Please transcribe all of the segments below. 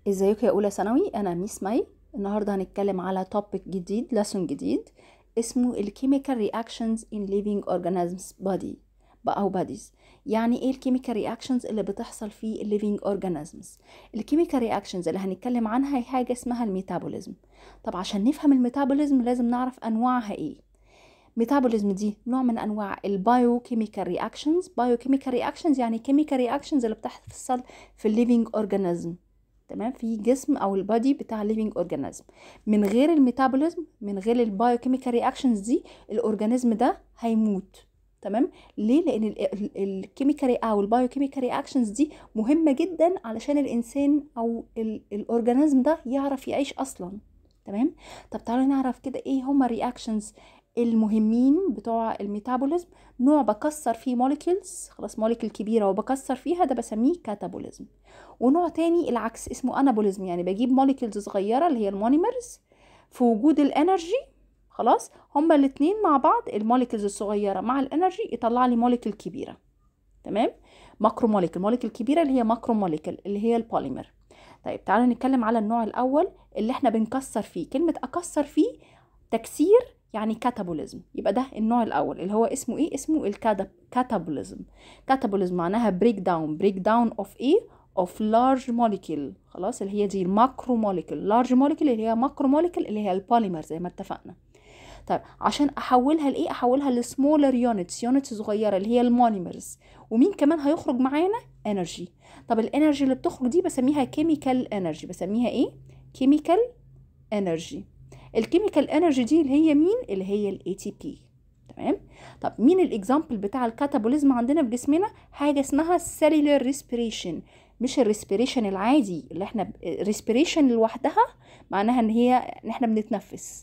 ازيكم يا اولى ثانوي انا ميس مي النهارده هنتكلم على توبيك جديد لسون جديد اسمه الكيميكال رياكشنز ان ليفينج اورجانيزمز بودي او بوديز يعني ايه الكيميكال رياكشنز اللي بتحصل في الليفينج اورجانيزمز الكيميكال رياكشنز اللي هنتكلم عنها هي حاجه اسمها الميتابوليزم طب عشان نفهم الميتابوليزم لازم نعرف انواعها ايه ميتابوليزم دي نوع من انواع البايو كيميكال رياكشنز بايو كيميكال رياكشنز يعني كيميكال رياكشنز اللي بتحصل في الليفينج اورجانيزم تمام في جسم او البادي بتاع الليفينج اورجانيزم من غير الميتابوليزم من غير البايوكيميكال رياكشنز دي الاورجانيزم ده هيموت تمام ليه لان الكيميكال او البايوكيميكال رياكشنز دي مهمه جدا علشان الانسان او الاورجانيزم ده يعرف يعيش اصلا تمام طب تعالوا نعرف كده ايه هما الرياكشنز المهمين بتوع الميتابوليزم نوع بكسر فيه موليكيولز خلاص موليكيول كبيره وبكسر فيها ده بسميه كاتابوليزم ونوع تاني العكس اسمه انابوليزم يعني بجيب موليكيولز صغيره اللي هي المونيمرز في وجود الانرجي خلاص هما الاتنين مع بعض الموليكيولز الصغيره مع الانرجي يطلع لي موليكيول كبيره تمام ماكرو موليكيول موليكيول كبيره اللي هي ماكرو موليكيول اللي هي البوليمر طيب تعالوا نتكلم على النوع الاول اللي احنا بنكسر فيه كلمه اكسر فيه تكسير يعني كاتابوليزم يبقى ده النوع الاول اللي هو اسمه ايه اسمه الكاتابوليزم كاتابوليزم معناها بريك داون بريك داون اوف ايه اوف لارج موليكيول خلاص اللي هي دي الماكرو موليكيول لارج موليكيول اللي هي ماكرو موليكيول اللي هي البوليمر زي ما اتفقنا طيب عشان احولها لايه احولها لسمولر يونتس يونتس صغيره اللي هي المونيمرز ومين كمان هيخرج معانا انرجي طب الانرجي اللي بتخرج دي بسميها كيميكال انرجي بسميها ايه كيميكال انرجي الكيميكال انرجي دي اللي هي مين اللي هي الاي تي بي تمام طب مين الاكزامبل بتاع الكاتابوليزم عندنا في جسمنا حاجه اسمها السيلولار ريسبيريشن مش الريسبيريشن العادي اللي احنا ريسبيريشن لوحدها معناها ان هي ان احنا بنتنفس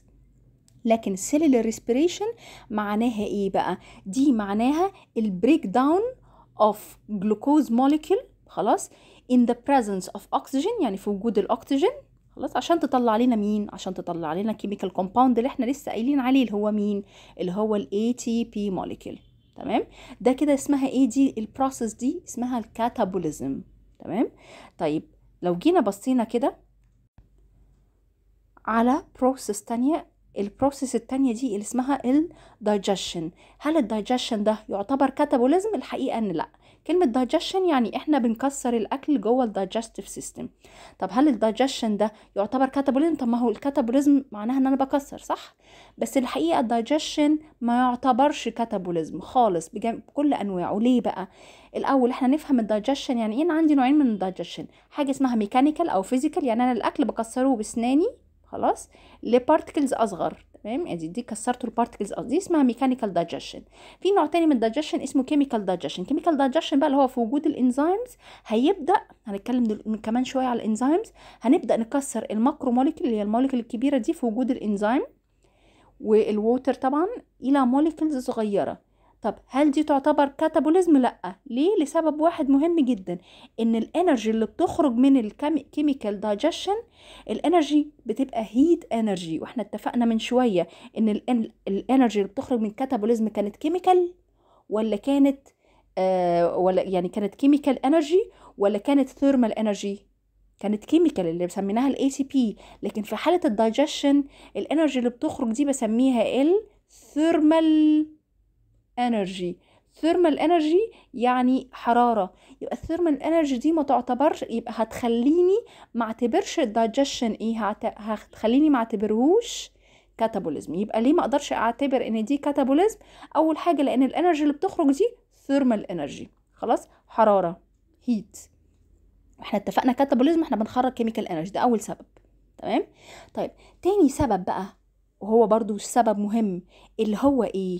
لكن السيلولار ريسبيريشن معناها ايه بقى دي معناها البريك داون اوف جلوكوز موليكيول خلاص in the presence of oxygen يعني في وجود الاكسجين خلاص عشان تطلع لنا مين عشان تطلع لنا كيميكال كومباوند اللي احنا لسه قايلين عليه اللي هو مين اللي هو الاي تي بي موليكيول تمام ده كده اسمها ايه دي البروسيس دي اسمها الكاتابوليزم تمام طيب لو جينا بصينا كده على بروسيس تانية البروسيس التانية دي اللي اسمها الدايجيشن هل الدايجيشن ده يعتبر كاتابوليزم الحقيقة ان لا كلمة دايجيشن يعني احنا بنكسر الاكل جوه الدايجستيف سيستم طب هل الدايجيشن ده يعتبر كاتابوليزم طب ما هو الكاتابوليزم معناها ان انا بكسر صح بس الحقيقة الدايجيشن ما يعتبرش كاتابوليزم خالص بكل انواعه ليه بقى الاول احنا نفهم الدايجيشن يعني ايه انا عندي نوعين من الدايجيشن حاجة اسمها ميكانيكال او فيزيكال يعني انا الاكل بكسره بسناني خلاص لبارتكلز اصغر تمام ادي دي كسرته البارتكلز دي اسمها ميكانيكال دايجيشن في نوع تاني من الدايجيشن اسمه كيميكال دايجيشن كيميكال دايجيشن بقى اللي هو في وجود الانزيمز هيبدا هنتكلم كمان شويه على الانزيمز هنبدا نكسر الماكرو موليكيول اللي هي الموليكيول الكبيره دي في وجود الانزيم والووتر طبعا الى موليكيولز صغيره طب هل دي تعتبر كاتابوليزم لا ليه لسبب واحد مهم جدا ان الانرجي اللي بتخرج من الكيميكال دايجيشن الانرجي بتبقى هيت انرجي واحنا اتفقنا من شويه ان الانرجي اللي بتخرج من كاتابوليزم كانت كيميكال ولا كانت آه ولا يعني كانت كيميكال انرجي ولا كانت ثيرمال انرجي كانت كيميكال اللي بسميناها الاي تي بي لكن في حاله الدايجيشن الانرجي اللي بتخرج دي بسميها الثيرمال انرجي ثيرمال انرجي يعني حراره يبقى الثيرمال انرجي دي ما تعتبرش يبقى هتخليني ما اعتبرش الدايجيشن ايه هت... هتخليني ما اعتبرهوش كاتابوليزم يبقى ليه ما اقدرش اعتبر ان دي كاتابوليزم اول حاجه لان الانرجي اللي بتخرج دي ثيرمال انرجي خلاص حراره هيت احنا اتفقنا كاتابوليزم احنا بنخرج كيميكال انرجي ده اول سبب تمام طيب تاني سبب بقى وهو برضو سبب مهم اللي هو ايه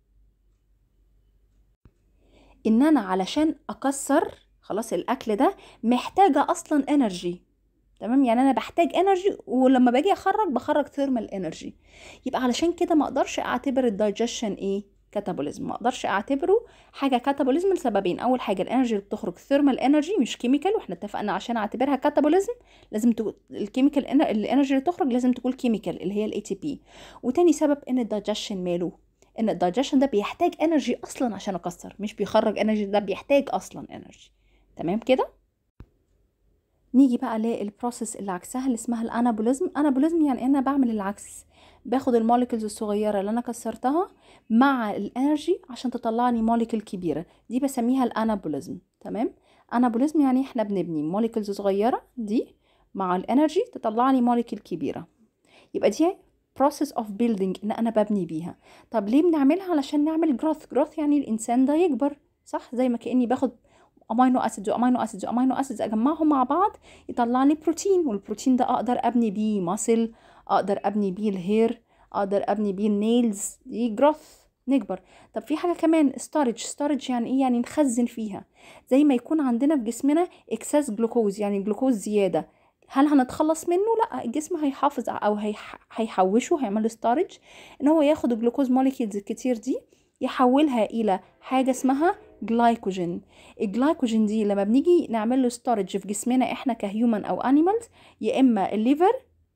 ان انا علشان اكسر خلاص الاكل ده محتاجه اصلا انرجي تمام يعني انا بحتاج انرجي ولما باجي اخرج بخرج ثيرمال انرجي يبقى علشان كده ما اقدرش اعتبر الدايجيشن ايه كاتابوليزم ما اقدرش اعتبره حاجه كاتابوليزم لسببين اول حاجه الانرجي اللي بتخرج ثيرمال انرجي مش كيميكال واحنا اتفقنا عشان اعتبرها كاتابوليزم لازم تكون الكيميكال الانرجي اللي تخرج لازم تكون كيميكال اللي هي الاي تي بي وتاني سبب ان الدايجيشن ماله ان الدايجيشن ده بيحتاج انرجي اصلا عشان اكسر مش بيخرج انرجي ده بيحتاج اصلا انرجي تمام كده نيجي بقى للبروسيس اللي عكسها اللي اسمها الانابوليزم انابوليزم يعني انا بعمل العكس باخد الموليكولز الصغيره اللي انا كسرتها مع الانرجي عشان تطلع لي موليكول كبيره دي بسميها الانابوليزم تمام انابوليزم يعني احنا بنبني موليكولز صغيره دي مع الانرجي تطلع لي موليكول كبيره يبقى دي process of building ان انا ببني بيها طب ليه بنعملها علشان نعمل growth growth يعني الانسان ده يكبر صح زي ما كاني باخد امينو اسيدز وامينو اسيدز وامينو اسيدز اجمعهم مع بعض يطلع لي بروتين والبروتين ده اقدر ابني بيه ماسل اقدر ابني بيه الهير اقدر ابني بيه النيلز دي جروث نكبر طب في حاجه كمان ستورج ستورج يعني ايه يعني نخزن فيها زي ما يكون عندنا في جسمنا اكساس جلوكوز يعني جلوكوز زياده هل هنتخلص منه لا الجسم هيحافظ او هيح... هيحوشه هيعمل ستورج ان هو ياخد الجلوكوز موليكيولز الكتير دي يحولها الى حاجه اسمها جلايكوجين الجلايكوجين دي لما بنيجي نعمل له ستورج في جسمنا احنا كهيومن او انيمالز يا اما الليفر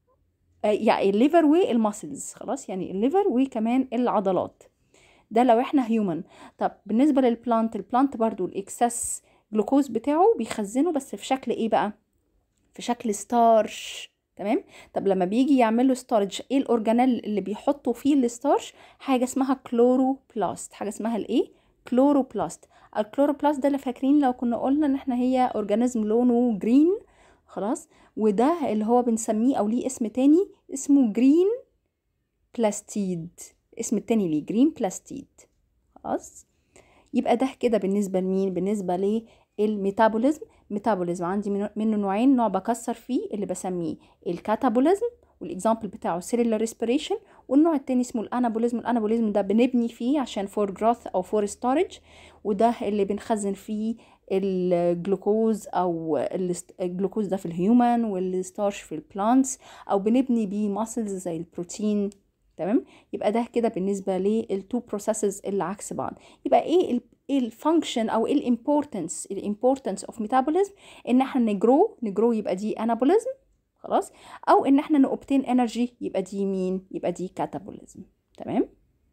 يعني الليفر والماسلز خلاص يعني الليفر وكمان العضلات ده لو احنا هيومن طب بالنسبه للبلانت البلانت برضو الاكسس جلوكوز بتاعه بيخزنه بس في شكل ايه بقى في شكل ستارش تمام طب لما بيجي يعمل له ستارج ايه الاورجانيل اللي بيحطوا فيه الستارش حاجه اسمها كلوروبلاست حاجه اسمها الايه كلوروبلاست الكلوروبلاست ده اللي فاكرين لو كنا قلنا ان احنا هي اورجانيزم لونه جرين خلاص وده اللي هو بنسميه او ليه اسم تاني اسمه جرين بلاستيد اسم التاني ليه جرين بلاستيد خلاص يبقى ده كده بالنسبة لمين بالنسبة للميتابوليزم ميتابوليزم عندي منه نوعين نوع بكسر فيه اللي بسميه الكاتابوليزم والاكزامبل بتاعه سيلولار ريسبيريشن والنوع التاني اسمه الانابوليزم الانابوليزم ده بنبني فيه عشان فور جروث او فور ستورج وده اللي بنخزن فيه الجلوكوز او الجلوكوز ده في الهيومن والستارش في البلانتس او بنبني بيه ماسلز زي البروتين تمام يبقى ده كده بالنسبه للتو بروسيسز اللي عكس بعض يبقى ايه ايه الفانكشن او ايه الامبورتنس الامبورتنس اوف ميتابوليزم ان احنا نجرو نجرو يبقى دي انابوليزم خلاص او ان احنا نوبتين انرجي يبقى دي مين يبقى دي كاتابوليزم تمام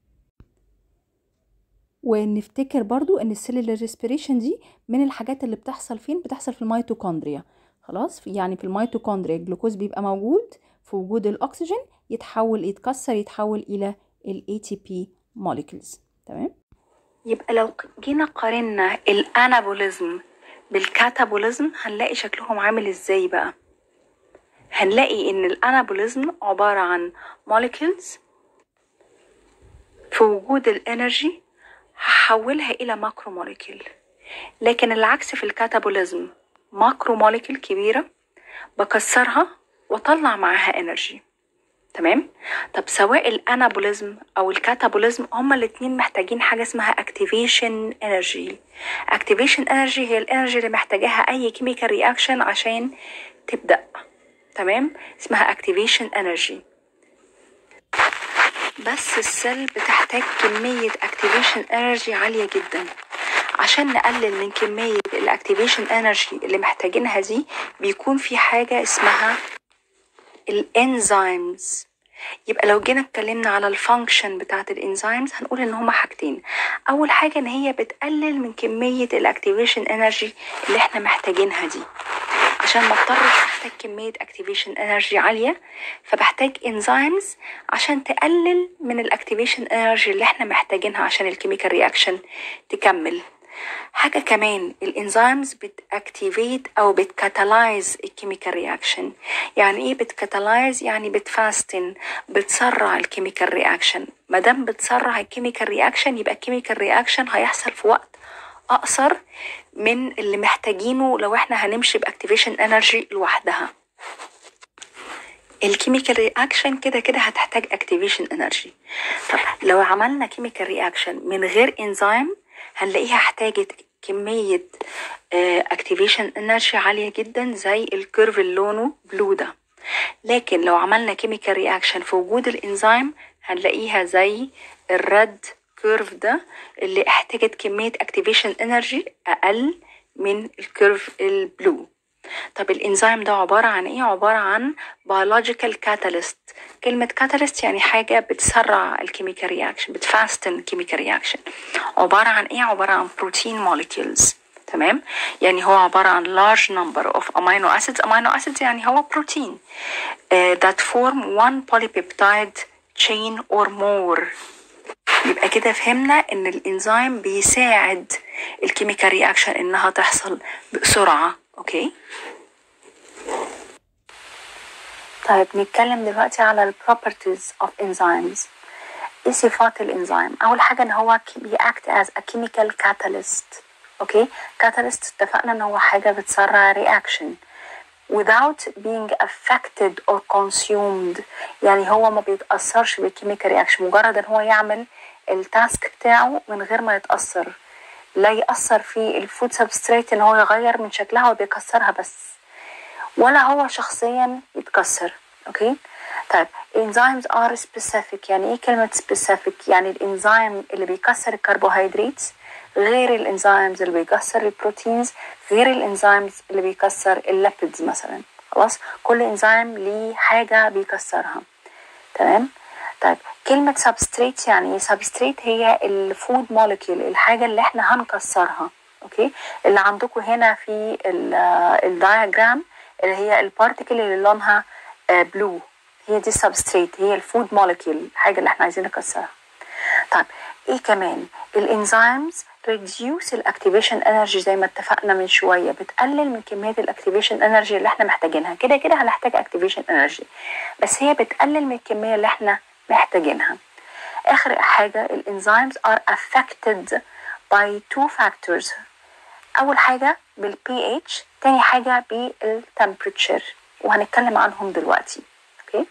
ونفتكر برضو ان السيلولار ريسبيريشن دي من الحاجات اللي بتحصل فين بتحصل في الميتوكوندريا خلاص يعني في الميتوكوندريا الجلوكوز بيبقى موجود في وجود الاكسجين يتحول يتكسر يتحول الى ال ATP molecules تمام يبقى لو جينا قارنا الانابوليزم بالكاتابوليزم هنلاقي شكلهم عامل ازاي بقى هنلاقي ان الانابوليزم عبارة عن molecules في وجود الانرجي هحولها الى ماكرو موليكيول لكن العكس في الكاتابوليزم ماكرو موليكيول كبيرة بكسرها واطلع معاها انرجي تمام طب سواء الانابوليزم او الكاتابوليزم هما الاتنين محتاجين حاجه اسمها اكتيفيشن انرجي اكتيفيشن انرجي هي الانرجي اللي محتاجاها اي كيميكال رياكشن عشان تبدا تمام اسمها اكتيفيشن انرجي بس السيل بتحتاج كمية اكتيفيشن انرجي عالية جدا عشان نقلل من كمية الاكتيفيشن انرجي اللي محتاجينها دي بيكون في حاجة اسمها الانزيمز يبقى لو جينا اتكلمنا على الفانكشن بتاعت الانزيمز هنقول ان هما حاجتين اول حاجه ان هي بتقلل من كميه الاكتيفيشن انرجي اللي احنا محتاجينها دي عشان ما اضطرش احتاج كميه اكتيفيشن انرجي عاليه فبحتاج انزيمز عشان تقلل من الاكتيفيشن انرجي اللي احنا محتاجينها عشان الكيميكال رياكشن تكمل حاجة كمان الانزيمز بتاكتيفيت او بتكاتالايز الكيميكال رياكشن يعني ايه بتكاتالايز يعني بتفاستن بتسرع الكيميكال رياكشن مادام بتسرع الكيميكال رياكشن يبقى الكيميكال رياكشن هيحصل في وقت اقصر من اللي محتاجينه لو احنا هنمشي باكتيفيشن انرجي لوحدها الكيميكال رياكشن كده كده هتحتاج اكتيفيشن انرجي طب لو عملنا كيميكال رياكشن من غير انزيم هنلاقيها احتاجت كمية اكتيفيشن انرجي عالية جدا زي الكيرف اللي لونه بلو ده لكن لو عملنا كيميكال رياكشن في وجود الانزيم هنلاقيها زي الريد كيرف ده اللي احتاجت كمية اكتيفيشن انرجي اقل من الكيرف البلو طب الانزيم ده عبارة عن ايه؟ عبارة عن biological catalyst كلمة catalyst يعني حاجة بتسرع الكيميكال رياكشن بتفاستن الكيميكال رياكشن عبارة عن ايه؟ عبارة عن بروتين molecules تمام يعني هو عبارة عن large number of amino acids amino acids يعني هو بروتين uh, that form one polypeptide chain or more يبقى كده فهمنا ان الانزيم بيساعد الكيميكال رياكشن انها تحصل بسرعة اوكي طيب نتكلم دلوقتي على ال properties of enzymes ايه صفات الانزيم اول حاجة ان هو بيأكت as a chemical catalyst اوكي catalyst اتفقنا ان هو حاجة بتسرع reaction without being affected or consumed يعني هو ما بيتأثرش بالكيميكال رياكشن مجرد ان هو يعمل التاسك بتاعه من غير ما يتأثر لا يأثر في الفود سبستريت ان هو يغير من شكلها وبيكسرها بس ولا هو شخصيا يتكسر اوكي طيب enzymes are specific يعني ايه كلمة specific يعني الانزيم اللي بيكسر الكربوهيدرات غير الانزيمز اللي بيكسر البروتينز غير الانزيمز اللي بيكسر الليبيدز مثلا خلاص كل انزيم ليه حاجة بيكسرها تمام طيب كلمة سبستريت يعني ايه سبستريت هي الفود مولكيول الحاجة اللي احنا هنكسرها اوكي اللي عندكم هنا في الدايجرام اللي هي البارتيكل اللي لونها بلو هي دي سبستريت هي الفود مولكيول الحاجة اللي احنا عايزين نكسرها طيب ايه كمان الانزيمز reduce الاكتيفيشن انرجي زي ما اتفقنا من شويه بتقلل من كميه الاكتيفيشن انرجي اللي احنا محتاجينها كده كده هنحتاج اكتيفيشن انرجي بس هي بتقلل من الكميه اللي احنا محتاجينها اخر حاجه الانزيمز are affected by two factors اول حاجه بالبي اتش تاني حاجه بالتمبريتشر وهنتكلم عنهم دلوقتي اوكي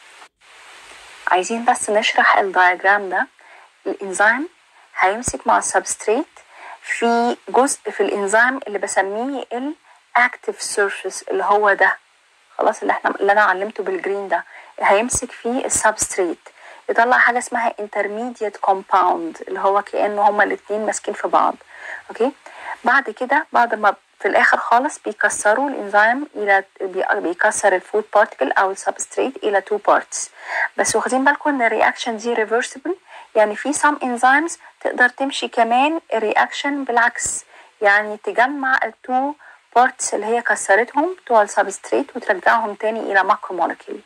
عايزين بس نشرح الدياجرام ده الانزيم هيمسك مع السبستريت في جزء في الانزيم اللي بسميه الاكتيف سيرفيس اللي هو ده خلاص اللي احنا اللي انا علمته بالجرين ده هيمسك فيه السبستريت يطلع حاجه اسمها intermediate compound اللي هو كانه هما الاتنين ماسكين في بعض اوكي بعد كده بعد ما في الاخر خالص بيكسروا الانزيم الى بيكسر الفود بارتيكل او السبستريت الى تو بارتس بس واخدين بالكم ان الرياكشن دي ريفرسبل يعني في some enzymes تقدر تمشي كمان الرياكشن بالعكس يعني تجمع التو بارتس اللي هي كسرتهم بتوع السبستريت وترجعهم تاني الى ماكرو مولكيول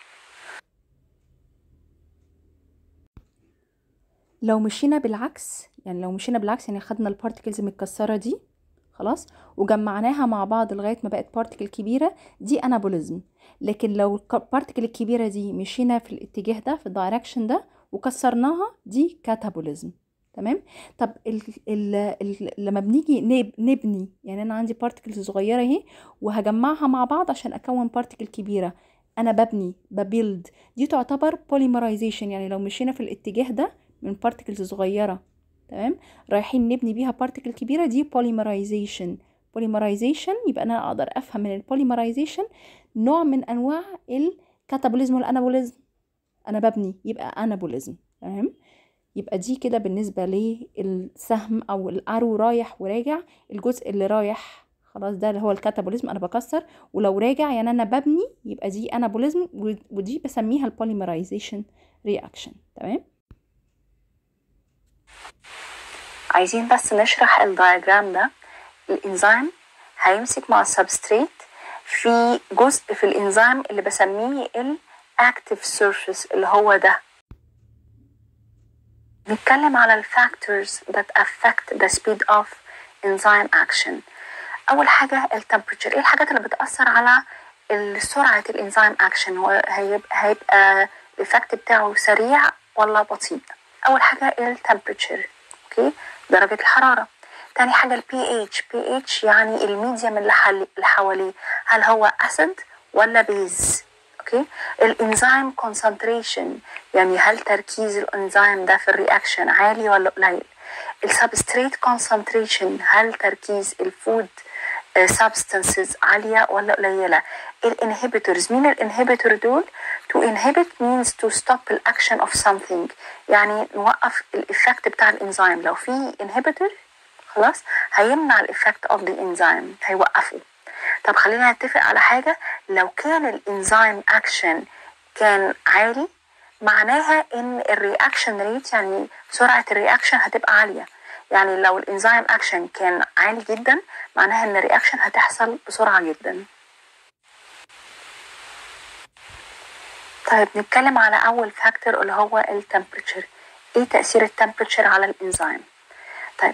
لو مشينا بالعكس يعني لو مشينا بالعكس يعني خدنا البارتكلز المتكسره دي خلاص وجمعناها مع بعض لغايه ما بقت بارتكل كبيره دي انابوليزم لكن لو البارتكل الكبيره دي مشينا في الاتجاه ده في الدايركشن ده وكسرناها دي كاتابوليزم تمام طب ال ال ال لما بنيجي نب نبني يعني انا عندي بارتكلز صغيره اهي وهجمعها مع بعض عشان اكون بارتكل كبيره انا ببني ببيلد دي تعتبر بوليمرايزيشن يعني لو مشينا في الاتجاه ده من بارتكلز صغيره تمام رايحين نبني بيها بارتكل كبيره دي بوليمرايزيشن بوليمرايزيشن يبقى انا اقدر افهم من البوليمرايزيشن نوع من انواع الكاتابوليزم والانابوليزم انا ببني يبقى انابوليزم تمام يبقى دي كده بالنسبه للسهم او الارو رايح وراجع الجزء اللي رايح خلاص ده اللي هو الكاتابوليزم انا بكسر ولو راجع يعني انا ببني يبقى دي انابوليزم ودي بسميها البوليمرايزيشن رياكشن تمام عايزين بس نشرح الدياجرام ده الانزيم هيمسك مع السبستريت في جزء في الانزيم اللي بسميه الاكتيف سيرفيس اللي هو ده نتكلم على الفاكتورز that affect the speed of enzyme action اول حاجه التمبريتشر ايه الحاجات اللي بتاثر على سرعه الانزيم اكشن هو هيبقى هيبقى الايفكت بتاعه سريع ولا بطيء اول حاجه التمبريتشر اوكي درجه الحراره تاني حاجه البي اتش بي اتش يعني الميديم اللي, حل... اللي حواليه هل هو اسيد ولا بيز اوكي الانزيم كونسنتريشن يعني هل تركيز الانزيم ده في الرياكشن عالي ولا قليل السبستريت كونسنتريشن هل تركيز الفود substances عالية ولا قليلة الانهبيتورز مين الانهبيتور دول to inhibit means to stop the action of something يعني نوقف الإفكت بتاع الإنزيم لو في inhibitor خلاص هيمنع الإفكت of the enzyme هيوقفه طب خلينا نتفق على حاجة لو كان الإنزيم أكشن كان عالي معناها ان الرياكشن ريت يعني سرعة الرياكشن هتبقى عالية يعني لو الانزيم اكشن كان عالي جدا معناها ان الرياكشن هتحصل بسرعه جدا طيب نتكلم على اول فاكتور اللي هو التمبريتشر ايه تاثير التمبريتشر على الانزيم طيب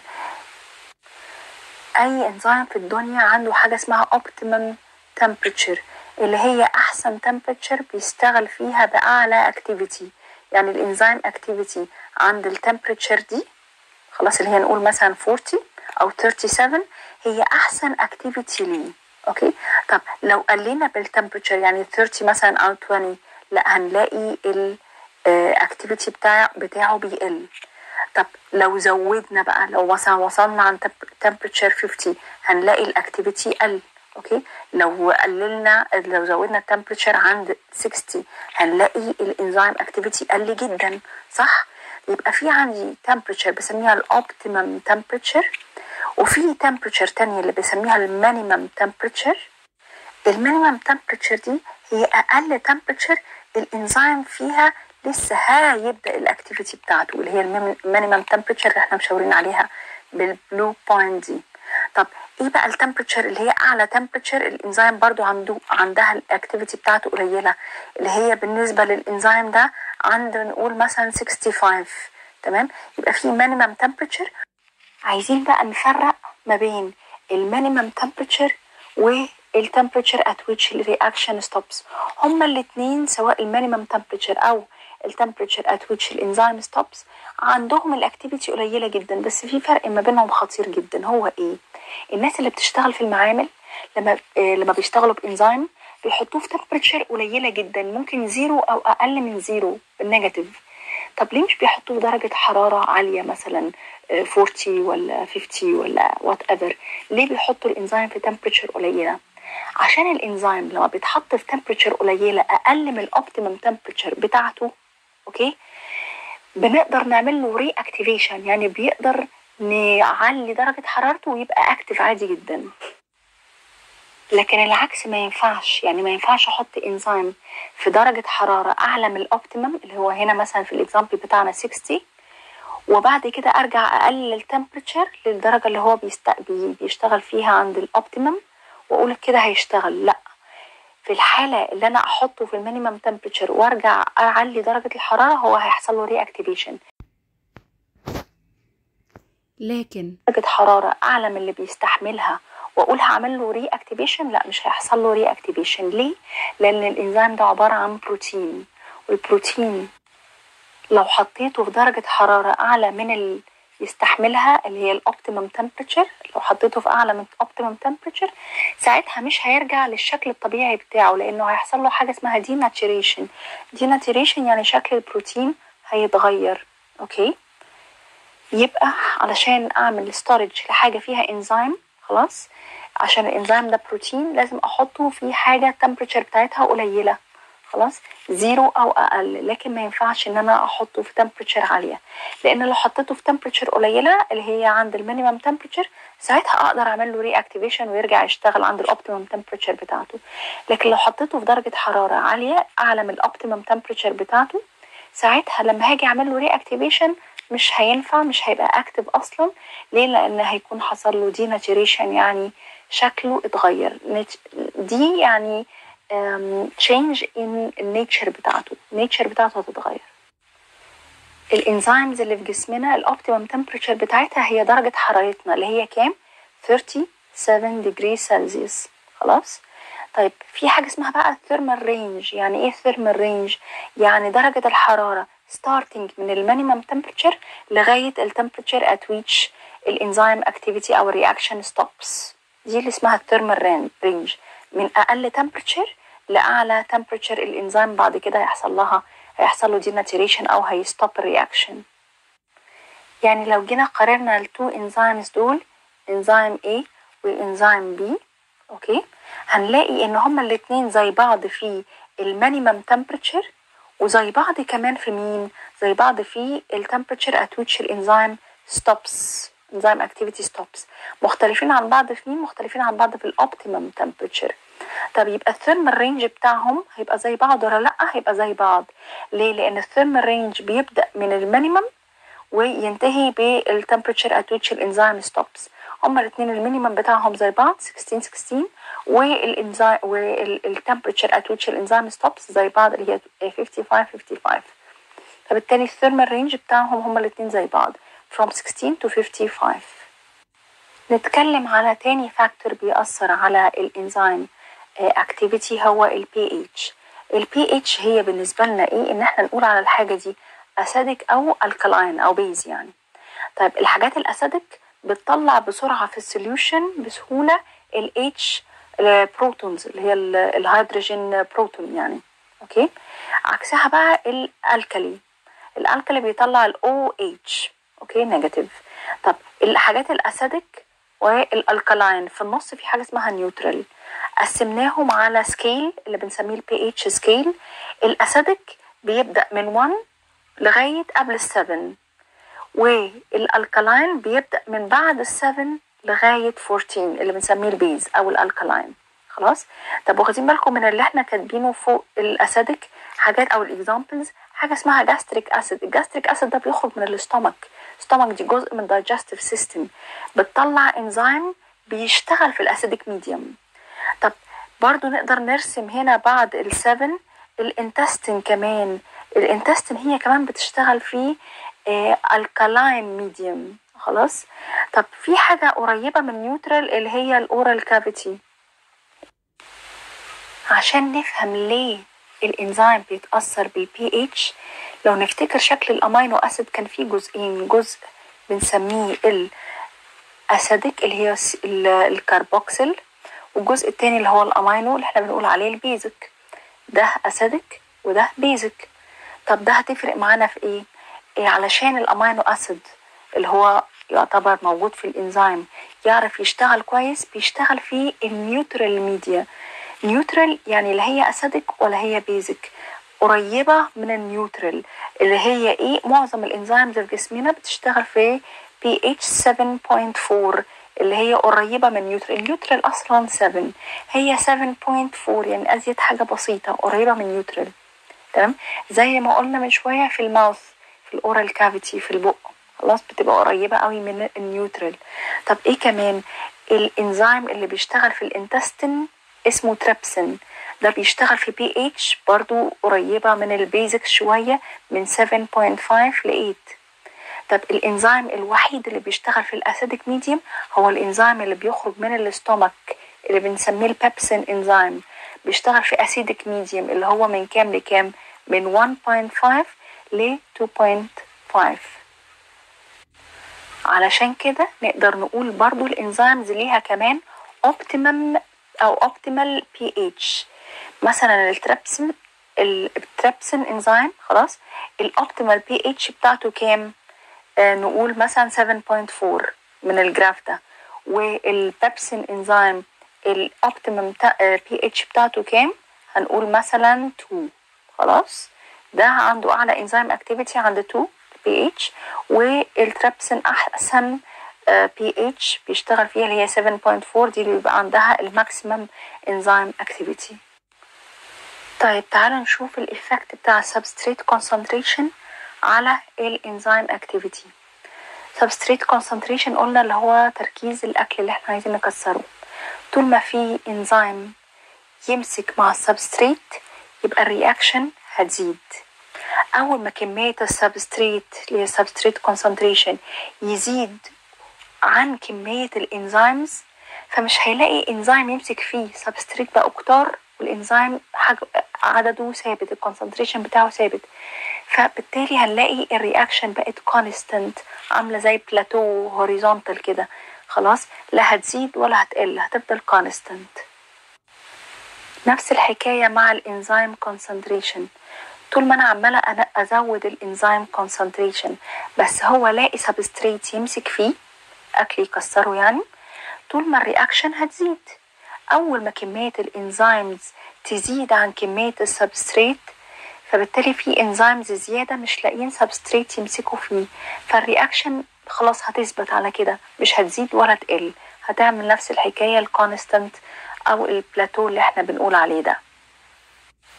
اي انزيم في الدنيا عنده حاجه اسمها optimum temperature اللي هي احسن temperature بيشتغل فيها باعلى activity يعني الانزيم activity عند التمبريتشر دي خلاص اللي هي نقول مثلا 40 او 37 هي احسن activity ليه اوكي طب لو قلنا بالتمبريتشر يعني 30 مثلا او 20 لا هنلاقي الاكتيفيتي بتاع بتاعه بيقل طب لو زودنا بقى لو مثلا وصلنا عند temperature 50 هنلاقي الاكتيفيتي قل اوكي لو قللنا لو زودنا التمبريتشر عند 60 هنلاقي الانزيم اكتيفيتي قل جدا صح يبقى في عندي temperature بسميها الاوبتيمم temperature وفي temperature تانية اللي بسميها المينيمم temperature المينيمم temperature دي هي اقل temperature الانزيم فيها لسه هيبدا الاكتيفيتي بتاعته اللي هي المينيمم تمبريتشر اللي احنا مشاورين عليها بالبلو بوينت دي طب ايه بقى التمبريتشر اللي هي اعلى تمبريتشر الانزيم برضو عنده عندها الاكتيفيتي بتاعته قليله اللي هي بالنسبه للانزيم ده عند نقول مثلا 65 تمام يبقى في مينيمم تمبريتشر عايزين بقى نفرق ما بين المينيمم تمبريتشر والتمبريتشر at which the reaction stops هما الاتنين سواء المينيمم تمبريتشر او التمبريتشر at which الانزيم stops عندهم الاكتيفيتي قليله جدا بس في فرق ما بينهم خطير جدا هو ايه الناس اللي بتشتغل في المعامل لما آه لما بيشتغلوا بانزيم بيحطوه في تمبريتشر قليله جدا ممكن زيرو او اقل من زيرو بالنيجاتيف طب ليه مش بيحطوه في درجه حراره عاليه مثلا 40 ولا 50 ولا وات ايفر ليه بيحطوا الانزيم في تمبريتشر قليله عشان الانزيم لما بيتحط في تمبريتشر قليله اقل من الاوبتيمم تمبريتشر بتاعته اوكي بنقدر نعمل له ري اكتيفيشن يعني بيقدر نعلي درجه حرارته ويبقى اكتف عادي جدا لكن العكس ما ينفعش يعني ما ينفعش احط انزيم في درجه حراره اعلى من الاوبتيمم اللي هو هنا مثلا في الاكزامبل بتاعنا 60 وبعد كده ارجع اقلل التمبريتشر للدرجه اللي هو بيست... بيشتغل فيها عند الاوبتيمم واقول كده هيشتغل لا في الحالة اللي أنا أحطه في المينيمم تمبريتشر وأرجع أعلي درجة الحرارة هو هيحصل له ري أكتيفيشن لكن درجة حرارة أعلى من اللي بيستحملها وأقول هعمل له ري أكتيفيشن لا مش هيحصل له ري أكتيفيشن ليه؟ لأن الإنزيم ده عبارة عن بروتين والبروتين لو حطيته في درجة حرارة أعلى من اللي يستحملها اللي هي الاوبتيمم تمبريتشر لو حطيته في اعلى من الاوبتيمم تمبريتشر ساعتها مش هيرجع للشكل الطبيعي بتاعه لانه هيحصل له حاجه اسمها ديناتيريشن ديناتيريشن يعني شكل البروتين هيتغير اوكي يبقى علشان اعمل ستورج لحاجه فيها انزيم خلاص عشان الانزيم ده بروتين لازم احطه في حاجه التمبريتشر بتاعتها قليله خلاص زيرو او اقل لكن ما ينفعش ان انا احطه في تمبريتشر عاليه لان لو حطيته في تمبريتشر قليله اللي هي عند المينيمم تمبريتشر ساعتها اقدر اعمل له ري اكتيفيشن ويرجع يشتغل عند الاوبتيمم تمبريتشر بتاعته لكن لو حطيته في درجه حراره عاليه اعلى من الاوبتيمم تمبريتشر بتاعته ساعتها لما هاجي اعمل له ري اكتيفيشن مش هينفع مش هيبقى اكتف اصلا ليه لان هيكون حصل له ديناتيريشن يعني شكله اتغير دي يعني change in النيتشر بتاعته النيتشر بتاعته هتتغير الانزيمز اللي في جسمنا الاوبتيمم تمبريتشر بتاعتها هي درجة حرارتنا اللي هي كام 37 degree سلسيوس خلاص طيب في حاجة اسمها بقى الثيرمال رينج يعني ايه الثيرمال رينج يعني درجة الحرارة starting من المينيمم تمبريتشر لغاية التمبريتشر at which الانزيم activity او reaction stops دي اللي اسمها الثيرمال رينج من اقل تمبريتشر لاعلى تمبريتشر الانزيم بعد كده هيحصل لها هيحصل له ديناتيريشن او هيستوب الرياكشن يعني لو جينا قارنا التو انزيمز دول انزيم A والانزيم B اوكي هنلاقي ان هما الاتنين زي بعض في المينيمم تمبريتشر وزي بعض كمان في مين زي بعض في التمبريتشر at which الانزيم stops enzyme activity stops مختلفين عن بعض في مين مختلفين عن بعض في الاوبتيمم تمبريتشر طب يبقى الثيرمال رينج بتاعهم هيبقى زي بعض ولا لا هيبقى زي بعض ليه لان الثيرمال رينج بيبدا من المينيمم وينتهي بالتمبريتشر at which الانزيم stops هما الاثنين المينيمم بتاعهم زي بعض 16 16 والانزيم والتمبريتشر at which الانزيم stops زي بعض اللي هي 55 55 فبالتالي الثيرمال رينج بتاعهم هما الاثنين زي بعض from 16 to 55 نتكلم على تاني فاكتور بيأثر على الانزيم اكتيفيتي هو ال pH ال pH هي بالنسبة لنا ايه ان احنا نقول على الحاجة دي اسيدك او الكلاين او بيز يعني طيب الحاجات الاسيدك بتطلع بسرعة في السوليوشن بسهولة ال H البروتونز اللي هي الهيدروجين بروتون يعني اوكي عكسها بقى الالكالي الالكالي بيطلع ال OH اوكي نيجاتيف طب الحاجات الاسيدك والالكلاين في النص في حاجه اسمها نيوترال قسمناهم على سكيل اللي بنسميه البي اتش سكيل الاسيدك بيبدا من 1 لغايه قبل ال7 والالكلاين بيبدا من بعد ال7 لغايه 14 اللي بنسميه البيز او الالكلاين خلاص طب واخدين بالكم من اللي احنا كاتبينه فوق الاسيدك حاجات او الاكزامبلز حاجه اسمها جاستريك اسيد الجاستريك اسيد ده بيخرج من الاستومك الاستومك دي جزء من digestive سيستم بتطلع انزيم بيشتغل في الاسيدك ميديوم طب برضو نقدر نرسم هنا بعد السفن الانتستين كمان الانتستين هي كمان بتشتغل في الكالاين ميديوم خلاص طب في حاجة قريبة من نيوترال اللي هي الاورال كافيتي عشان نفهم ليه الانزيم بيتأثر بالبي اتش لو نفتكر شكل الامينو اسيد كان فيه جزئين جزء بنسميه الاسيدك اللي هي الكربوكسيل والجزء التاني اللي هو الامينو اللي احنا بنقول عليه البيزك ده اسيدك وده بيزك طب ده هتفرق معانا في ايه, إيه علشان الامينو اسيد اللي هو يعتبر موجود في الانزيم يعرف يشتغل كويس بيشتغل في النيوترال ميديا نيوترال يعني لا هي اسيدك ولا هي بيزك قريبة من النيوترال اللي هي ايه معظم الانزيمز في جسمنا بتشتغل في بي اتش 7.4 اللي هي قريبة من نيوترال النيوترال اصلا 7 هي 7.4 يعني ازيد حاجة بسيطة قريبة من نيوترال تمام زي ما قلنا من شوية في الماوث في الاورال كافيتي في البق خلاص بتبقى قريبة قوي من النيوترال طب ايه كمان الانزيم اللي بيشتغل في الانتستين اسمه تريبسين ده بيشتغل في بي اتش برضو قريبة من البيزك شوية من 7.5 ل 8 طب الانزيم الوحيد اللي بيشتغل في الاسيدك ميديوم هو الانزيم اللي بيخرج من الاستومك اللي بنسميه البيبسين انزيم بيشتغل في اسيدك ميديوم اللي هو من كام لكام من 1.5 ل 2.5 علشان كده نقدر نقول برضو الانزيمز ليها كمان اوبتيمم او اوبتيمال بي اتش مثلا التريبسين التريبسين انزيم خلاص الاوبتيمال بي اتش بتاعته كام آه نقول مثلا 7.4 من الجراف ده والبيبسين انزيم الاوبتيمم بي اتش بتاعته كام هنقول مثلا 2 خلاص ده عنده اعلى انزيم اكتيفيتي عند 2 بي اتش والتريبسين احسن بي اتش بيشتغل فيها اللي هي 7.4 دي اللي بيبقى عندها الماكسيمم انزيم اكتيفيتي طيب تعالوا نشوف الايفكت بتاع السبستريت كونسنتريشن على الانزيم اكتيفيتي سبستريت كونسنتريشن قلنا اللي هو تركيز الاكل اللي احنا عايزين نكسره طول ما في انزيم يمسك مع السبستريت يبقى الرياكشن هتزيد اول ما كميه السبستريت اللي هي سبستريت كونسنتريشن يزيد عن كميه الانزيمز فمش هيلاقي انزيم يمسك فيه سبستريت بقى كتار والانزيم عدده ثابت الكونسنتريشن بتاعه ثابت فبالتالي هنلاقي الرياكشن بقت كونستنت عامله زي بلاتو هوريزونتال كده خلاص لا هتزيد ولا هتقل هتفضل كونستنت نفس الحكايه مع الانزيم كونسنتريشن طول ما انا عماله انا ازود الانزيم كونسنتريشن بس هو لاقي سبستريت يمسك فيه اكل يكسره يعني طول ما الرياكشن هتزيد اول ما كميه الانزيمز تزيد عن كميه السبستريت فبالتالي في انزيمز زياده مش لاقيين سبستريت يمسكوا فيه فالرياكشن خلاص هتثبت على كده مش هتزيد ولا تقل هتعمل نفس الحكايه الكونستنت او البلاتو اللي احنا بنقول عليه ده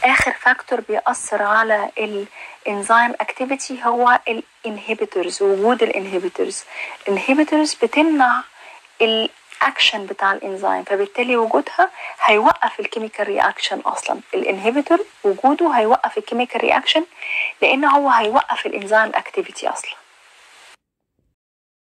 اخر فاكتور بيأثر على الانزيم اكتيفيتي هو الانهبيتورز وجود الانهبيتورز الانهبيتورز بتمنع الاكشن بتاع الانزيم فبالتالي وجودها هيوقف الكيميكال رياكشن اصلا الانهبيتور وجوده هيوقف الكيميكال رياكشن لان هو هيوقف الانزيم اكتيفيتي اصلا